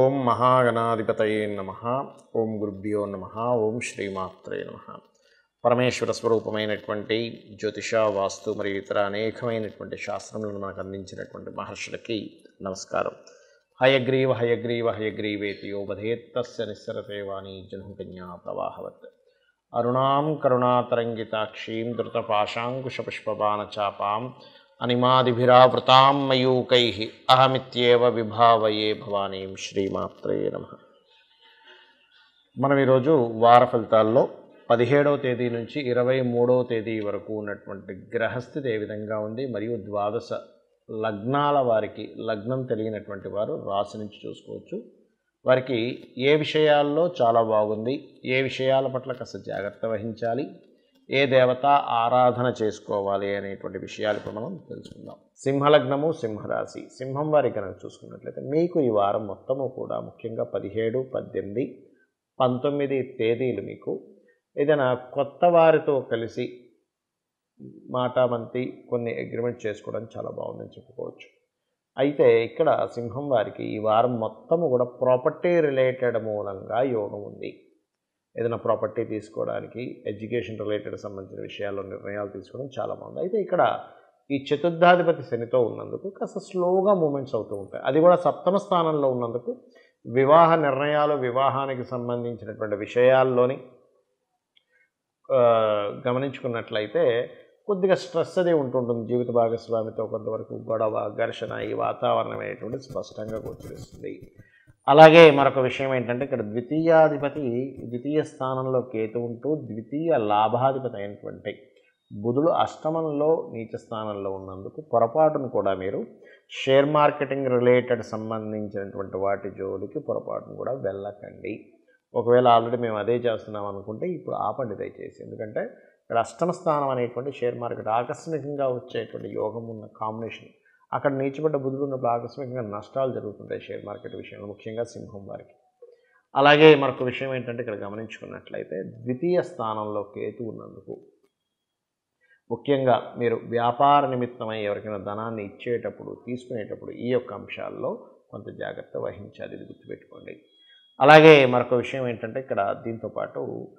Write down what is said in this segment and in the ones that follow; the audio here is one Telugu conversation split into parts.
ఓం మహాగణాధిపతయే నమ ఓం గురుభ్యో నమ ఓం శ్రీమాత్రే నమ పరమేశ్వర స్వరూపమైనటువంటి జ్యోతిష వాస్తు మరియు ఇతర అనేకమైనటువంటి శాస్త్రములను మనకు అందించినటువంటి మహర్షులకి నమస్కారం హయగ్రీవ హయగ్రీవ హయగ్రీవేతి యో బధేత్తస్య నిస్సరతే వాణి జనుకన్యా ప్రవాహవత్ అరుణాం కరుణాతరంగితాక్షీం ధృతపాశాంకుశపుష్పబాణచాపాం అనిమాదిభిరావృతాం మయూకై అహమిత్యేవ విభావయే భవానీం శ్రీమాత్రే నమ మనం ఈరోజు వార ఫలితాల్లో పదిహేడవ తేదీ నుంచి ఇరవై మూడవ తేదీ వరకు ఉన్నటువంటి గ్రహస్థితి ఏ విధంగా ఉంది మరియు ద్వాదశ లగ్నాల వారికి లగ్నం తెలియనటువంటి వారు రాశి నుంచి చూసుకోవచ్చు వారికి ఏ విషయాల్లో చాలా బాగుంది ఏ విషయాల పట్ల కాస్త జాగ్రత్త వహించాలి ఏ దేవత ఆరాధన చేసుకోవాలి అనేటువంటి విషయాలు ఇప్పుడు మనం తెలుసుకుందాం సింహలగ్నము సింహరాశి సింహం వారి కనుక చూసుకున్నట్లయితే మీకు ఈ వారం మొత్తము కూడా ముఖ్యంగా పదిహేడు పద్దెనిమిది పంతొమ్మిది తేదీలు మీకు ఏదైనా కొత్త వారితో కలిసి మాటామంతి కొన్ని అగ్రిమెంట్ చేసుకోవడం చాలా బాగుందని చెప్పుకోవచ్చు అయితే ఇక్కడ సింహం వారికి ఈ వారం మొత్తము కూడా ప్రాపర్టీ రిలేటెడ్ మూలంగా యోగం ఉంది ఏదైనా ప్రాపర్టీ తీసుకోవడానికి ఎడ్యుకేషన్ రిలేటెడ్ సంబంధించిన విషయాల్లో నిర్ణయాలు తీసుకోవడం చాలా బాగుంది అయితే ఇక్కడ ఈ చతుర్థాధిపతి శనితో ఉన్నందుకు కాస్త స్లోగా మూమెంట్స్ అవుతూ ఉంటాయి అది కూడా సప్తమ స్థానంలో ఉన్నందుకు వివాహ నిర్ణయాలు వివాహానికి సంబంధించినటువంటి విషయాల్లోని ఆ, గమనించుకున్నట్లయితే కొద్దిగా స్ట్రెస్ అది ఉంటుంటుంది జీవిత భాగస్వామితో కొంతవరకు గొడవ ఘర్షణ ఈ వాతావరణం అనేటువంటి స్పష్టంగా గోచరిస్తుంది అలాగే మరొక విషయం ఏంటంటే ఇక్కడ ద్వితీయాధిపతి ద్వితీయ స్థానంలో కేతు ఉంటూ ద్వితీయ లాభాధిపతి అయినటువంటి బుధుడు అష్టమంలో నీచ స్థానంలో ఉన్నందుకు పొరపాటును కూడా మీరు షేర్ మార్కెటింగ్ రిలేటెడ్ సంబంధించినటువంటి వాటి జోలికి పొరపాటును కూడా వెళ్ళకండి ఒకవేళ ఆల్రెడీ మేము అదే చేస్తున్నాం అనుకుంటే ఇప్పుడు ఆపండి దయచేసి ఎందుకంటే ఇక్కడ అష్టమ స్థానం అనేటువంటి షేర్ మార్కెట్ ఆకస్మికంగా వచ్చేటువంటి యోగం ఉన్న కాంబినేషన్ అక్కడ నీచబడ్డ బుధుడు ఉన్నప్పుడు ఆకస్మికంగా నష్టాలు జరుగుతుంటాయి షేర్ మార్కెట్ విషయంలో ముఖ్యంగా సింహం వారికి అలాగే మరొక విషయం ఏంటంటే ఇక్కడ గమనించుకున్నట్లయితే ద్వితీయ స్థానంలో కేతు ఉన్నందుకు ముఖ్యంగా మీరు వ్యాపార నిమిత్తమై ఎవరికైనా ధనాన్ని ఇచ్చేటప్పుడు తీసుకునేటప్పుడు ఈ యొక్క అంశాల్లో కొంత జాగ్రత్త వహించాలి ఇది గుర్తుపెట్టుకోండి అలాగే మరొక విషయం ఏంటంటే ఇక్కడ దీంతోపాటు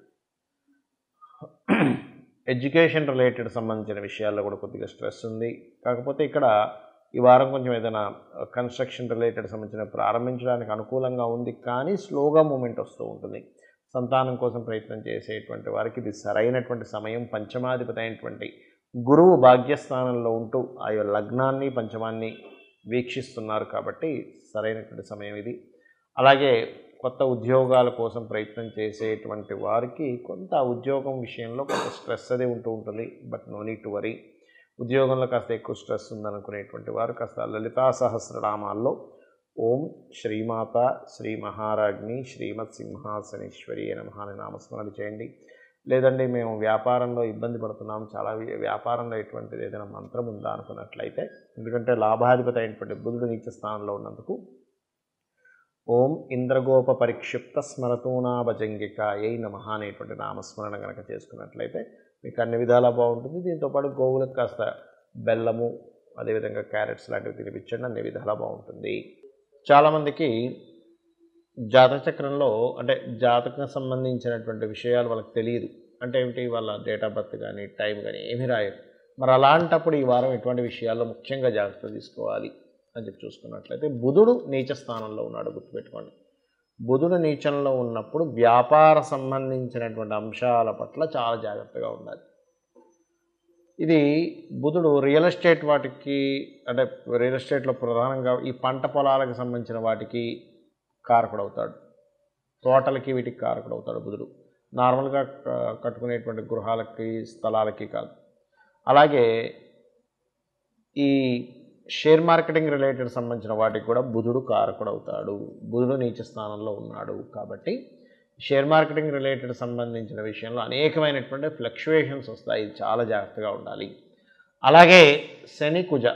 ఎడ్యుకేషన్ రిలేటెడ్ సంబంధించిన విషయాల్లో కూడా కొద్దిగా స్ట్రెస్ ఉంది కాకపోతే ఇక్కడ ఈ వారం కొంచెం ఏదైనా కన్స్ట్రక్షన్ రిలేటెడ్ సంబంధించిన ప్రారంభించడానికి అనుకూలంగా ఉంది కానీ స్లోగా మూమెంట్ వస్తూ ఉంటుంది సంతానం కోసం ప్రయత్నం చేసేటువంటి వారికి ఇది సరైనటువంటి సమయం పంచమాధిపతి అయినటువంటి గురువు భాగ్యస్థానంలో ఉంటూ ఆ యొక్క లగ్నాన్ని పంచమాన్ని వీక్షిస్తున్నారు కాబట్టి సరైనటువంటి సమయం ఇది అలాగే కొత్త ఉద్యోగాల కోసం ప్రయత్నం చేసేటువంటి వారికి కొంత ఉద్యోగం విషయంలో కొంత స్ట్రెస్ అది ఉంటూ ఉంటుంది but no need to worry ఉద్యోగంలో కాస్త ఎక్కువ స్ట్రెస్ ఉందనుకునేటువంటి వారు కాస్త లలితా సహస్రనామాల్లో ఓం శ్రీమాత శ్రీ మహారాజ్ని శ్రీమత్ సింహాసనేశ్వరి నమ అని నామస్మరణ చేయండి లేదండి మేము వ్యాపారంలో ఇబ్బంది పడుతున్నాం చాలా వి- వ్యాపారంలో ఎటువంటిది ఏదైనా మంత్రం ఉందా అనుకున్నట్లయితే ఎందుకంటే లాభాధిపతి అయినటువంటి బుధుడు నీచ స్థానంలో ఉన్నందుకు ఓం ఇంద్రగోప పరిక్షిప్త స్మరతూనాభజంగికాయై నమ అనేటువంటి నామస్మరణ కనుక చేసుకున్నట్లయితే మీకు అన్ని విధాలా బాగుంటుంది దీంతోపాటు గోవులకు కాస్త బెల్లము అదేవిధంగా క్యారెట్స్ లాంటివి తినిపించండి అన్ని విధాలా బాగుంటుంది చాలామందికి జాతక చక్రంలో అంటే జాతకం సంబంధించినటువంటి విషయాలు వాళ్ళకి తెలియదు అంటే ఏమిటి వాళ్ళ డేట్ ఆఫ్ బర్త్ కానీ టైం కానీ ఏమీ రాయరు మరి అలాంటప్పుడు ఈ వారం ఎటువంటి విషయాల్లో ముఖ్యంగా జాగ్రత్త తీసుకోవాలి అని చెప్పి చూసుకున్నట్లయితే బుధుడు నీచ స్థానంలో ఉన్నాడు గుర్తుపెట్టుకోండి బుధుడు నీచంలో ఉన్నప్పుడు వ్యాపార సంబంధించినటువంటి అంశాల పట్ల చాలా జాగ్రత్తగా ఉండాలి ఇది బుధుడు రియల్ ఎస్టేట్ వాటికి అంటే రియల్ ఎస్టేట్లో ప్రధానంగా ఈ పంట పొలాలకు సంబంధించిన వాటికి కారకుడవుతాడు తోటలకి వీటికి కారకుడవుతాడు బుధుడు నార్మల్గా క- కట్టుకునేటువంటి గృహాలకి స్థలాలకి కాదు అలాగే ఈ షేర్ మార్కెటింగ్ రిలేటెడ్ సంబంధించిన వాటికి కూడా బుధుడు కారకుడవుతాడు బుధుడు నీచ స్థానంలో ఉన్నాడు కాబట్టి షేర్ మార్కెటింగ్ రిలేటెడ్ సంబంధించిన విషయంలో అనేకమైనటువంటి ఫ్లక్చువేషన్స్ వస్తాయి ఇది చాలా జాగ్రత్తగా ఉండాలి అలాగే శని కుజ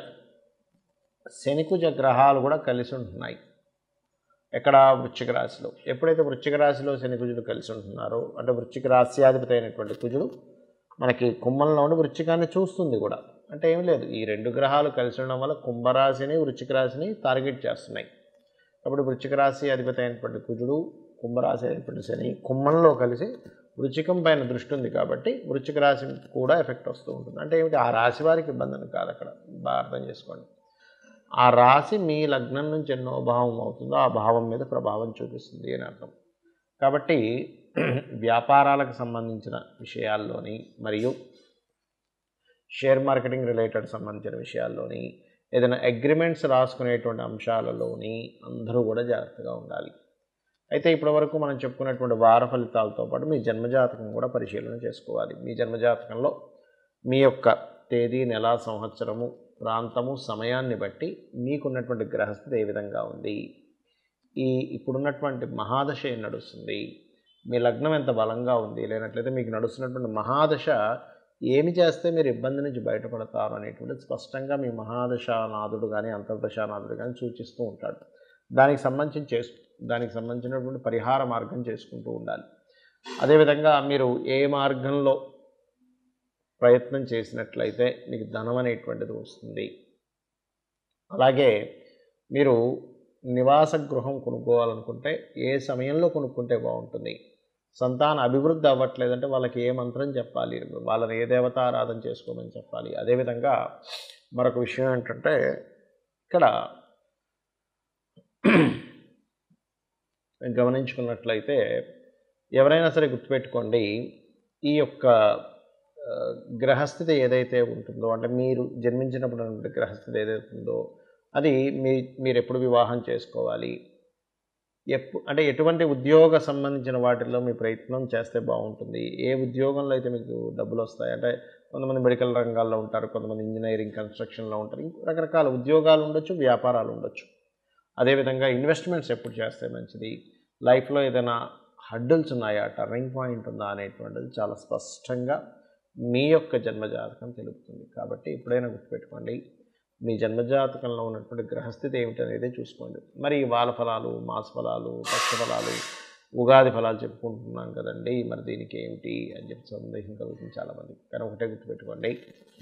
శని కుజ గ్రహాలు కూడా కలిసి ఉంటున్నాయి ఎక్కడ వృశ్చిక రాశిలో ఎప్పుడైతే వృశ్చిక రాశిలో శని కుజుడు కలిసి ఉంటున్నారో అంటే వృశ్చిక రాశ్యాధిపతి అయినటువంటి కుజుడు మనకి కుంభంలో ఉండి వృశ్చికాన్ని చూస్తుంది కూడా అంటే ఏం లేదు ఈ రెండు గ్రహాలు కలిసి ఉండడం వల్ల కుంభరాశిని వృశ్చిక రాశిని టార్గెట్ చేస్తున్నాయి కాబట్టి వృశ్చిక రాశి అధిపతి అయినటువంటి కుజుడు కుంభరాశి అయినటువంటి శని కుంభంలో కలిసి వృశ్చికం పైన దృష్టి ఉంది కాబట్టి వృశ్చిక రాశి కూడా ఎఫెక్ట్ వస్తూ ఉంటుంది అంటే ఏమిటి ఆ రాశి వారికి ఇబ్బంది అని కాదు అక్కడ బాగా అర్థం చేసుకోండి ఆ రాశి మీ లగ్నం నుంచి ఎన్నో భావం అవుతుందో ఆ భావం మీద ప్రభావం చూపిస్తుంది అని అర్థం కాబట్టి వ్యాపారాలకు సంబంధించిన విషయాల్లోని మరియు షేర్ మార్కెటింగ్ రిలేటెడ్ సంబంధించిన విషయాల్లోని ఏదైనా అగ్రిమెంట్స్ రాసుకునేటువంటి అంశాలలోని అందరూ కూడా జాగ్రత్తగా ఉండాలి అయితే ఇప్పటివరకు మనం చెప్పుకున్నటువంటి వార ఫలితాలతో పాటు మీ జన్మజాతకం కూడా పరిశీలన చేసుకోవాలి మీ జన్మజాతకంలో మీ యొక్క తేదీ నెల సంవత్సరము ప్రాంతము సమయాన్ని బట్టి మీకున్నటువంటి గ్రహస్థితి ఏ విధంగా ఉంది ఈ ఇప్పుడున్నటువంటి మహాదశ ఏం నడుస్తుంది మీ లగ్నం ఎంత బలంగా ఉంది లేనట్లయితే మీకు నడుస్తున్నటువంటి మహాదశ ఏమి చేస్తే మీరు ఇబ్బంది నుంచి బయటపడతారు అనేటువంటిది స్పష్టంగా మీ మహాదశానాథుడు కానీ అంతర్దశానాథుడు కానీ సూచిస్తూ ఉంటాడు దానికి సంబంధించి చేసు దానికి సంబంధించినటువంటి పరిహార మార్గం చేసుకుంటూ ఉండాలి అదేవిధంగా మీరు ఏ మార్గంలో ప్రయత్నం చేసినట్లయితే మీకు ధనం అనేటువంటిది వస్తుంది అలాగే మీరు నివాస గృహం కొనుక్కోవాలనుకుంటే ఏ సమయంలో కొనుక్కుంటే బాగుంటుంది సంతాన అభివృద్ధి అవ్వట్లేదంటే వాళ్ళకి ఏ మంత్రం చెప్పాలి వాళ్ళని ఏ దేవత ఆరాధన చేసుకోమని చెప్పాలి అదేవిధంగా మరొక విషయం ఏంటంటే ఇక్కడ గమనించుకున్నట్లయితే ఎవరైనా సరే గుర్తుపెట్టుకోండి ఈ యొక్క ఆ, గ్రహస్థితి ఏదైతే ఉంటుందో అంటే మీరు జన్మించినప్పుడు ఉన్నటువంటి గ్రహస్థితి ఏదైతే ఉందో అది మీ మీరు ఎప్పుడు వివాహం చేసుకోవాలి ఎప్పు అంటే ఎటువంటి ఉద్యోగ సంబంధించిన వాటిల్లో మీ ప్రయత్నం చేస్తే బాగుంటుంది ఏ ఉద్యోగంలో అయితే మీకు డబ్బులు వస్తాయి అంటే కొంతమంది మెడికల్ రంగాల్లో ఉంటారు కొంతమంది ఇంజనీరింగ్ కన్స్ట్రక్షన్లో ఉంటారు ఇంకో రకరకాల ఉద్యోగాలు ఉండొచ్చు వ్యాపారాలు ఉండొచ్చు అదేవిధంగా ఇన్వెస్ట్మెంట్స్ ఎప్పుడు చేస్తే మంచిది లైఫ్లో ఏదైనా హడ్డల్స్ ఉన్నాయా టర్నింగ్ పాయింట్ ఉందా అనేటువంటిది చాలా స్పష్టంగా మీ యొక్క జన్మజాతకం తెలుపుతుంది కాబట్టి ఎప్పుడైనా గుర్తుపెట్టుకోండి మీ జన్మజాతకంలో ఉన్నటువంటి గ్రహస్థితి ఏమిటనేది చూసుకోండి మరి ఈ వాల ఫలాలు మాస ఫలాలు పక్ష ఫలాలు ఉగాది ఫలాలు చెప్పుకుంటున్నాం కదండి మరి దీనికి ఏమిటి అని చెప్పి సందేహం కలుగుతుంది చాలామంది కానీ ఒకటే గుర్తుపెట్టుకోండి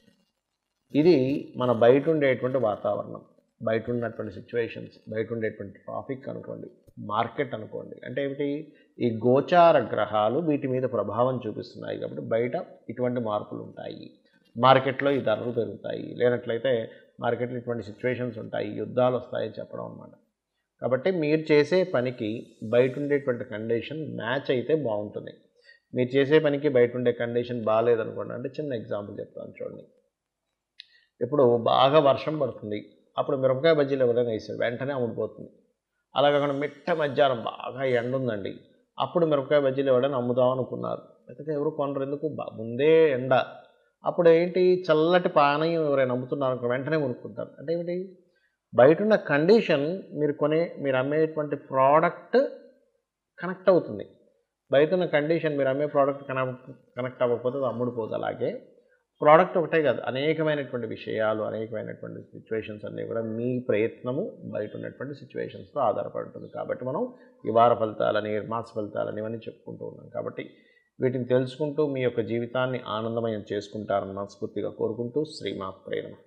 ఇది మన బయట ఉండేటువంటి వాతావరణం బయట ఉన్నటువంటి సిచ్యువేషన్స్ బయట ఉండేటువంటి ట్రాఫిక్ అనుకోండి మార్కెట్ అనుకోండి అంటే ఏమిటి ఈ గోచార గ్రహాలు వీటి మీద ప్రభావం చూపిస్తున్నాయి కాబట్టి బయట ఇటువంటి మార్పులు ఉంటాయి మార్కెట్లో ఈ ధరలు పెరుగుతాయి లేనట్లయితే మార్కెట్లో ఇటువంటి సిచ్యువేషన్స్ ఉంటాయి యుద్ధాలు వస్తాయని చెప్పడం అన్నమాట కాబట్టి మీరు చేసే పనికి బయట ఉండేటువంటి కండిషన్ మ్యాచ్ అయితే బాగుంటుంది మీరు చేసే పనికి బయట ఉండే కండిషన్ బాగాలేదనుకోండి అంటే చిన్న ఎగ్జాంపుల్ చెప్తాను చూడండి ఇప్పుడు బాగా వర్షం పడుతుంది అప్పుడు మిరపకాయ బజ్జీలు ఎవరైనా వేసారు వెంటనే అమ్ముడిపోతుంది అలా కాకుండా మిట్ట మధ్యాహ్నం బాగా ఎండ ఉందండి అప్పుడు మిరపకాయ బజ్జీలు ఎవరైనా అమ్ముదాం అనుకున్నారు అయితే ఎవరు కొనరు ఎందుకు బా- ముందే ఎండ అప్పుడు ఏంటి చల్లటి పానీయం ఎవరైనా అమ్ముతున్నారు అనుకో వెంటనే కొనుక్కుంటారు అంటే ఏమిటి బయట ఉన్న కండిషన్ మీరు కొనే మీరు అమ్మేటువంటి ప్రోడక్ట్ కనెక్ట్ అవుతుంది బయట ఉన్న కండిషన్ మీరు అమ్మే ప్రోడక్ట్ కనెక్ట్ కనెక్ట్ అవ్వకపోతే అది అమ్ముడుపోదు అలాగే ప్రోడక్ట్ ఒకటే కాదు అనేకమైనటువంటి విషయాలు అనేకమైనటువంటి సిచ్యువేషన్స్ అన్నీ కూడా మీ ప్రయత్నము బయట ఉన్నటువంటి సిచ్యువేషన్స్తో ఆధారపడి ఉంటుంది కాబట్టి మనం ఈ వార ఫలితాలని మాస ఫలితాలని ఇవన్నీ చెప్పుకుంటూ ఉన్నాం కాబట్టి వీటిని తెలుసుకుంటూ మీ యొక్క జీవితాన్ని ఆనందమయం చేసుకుంటారని మనస్ఫూర్తిగా కోరుకుంటూ శ్రీమాత్రేణ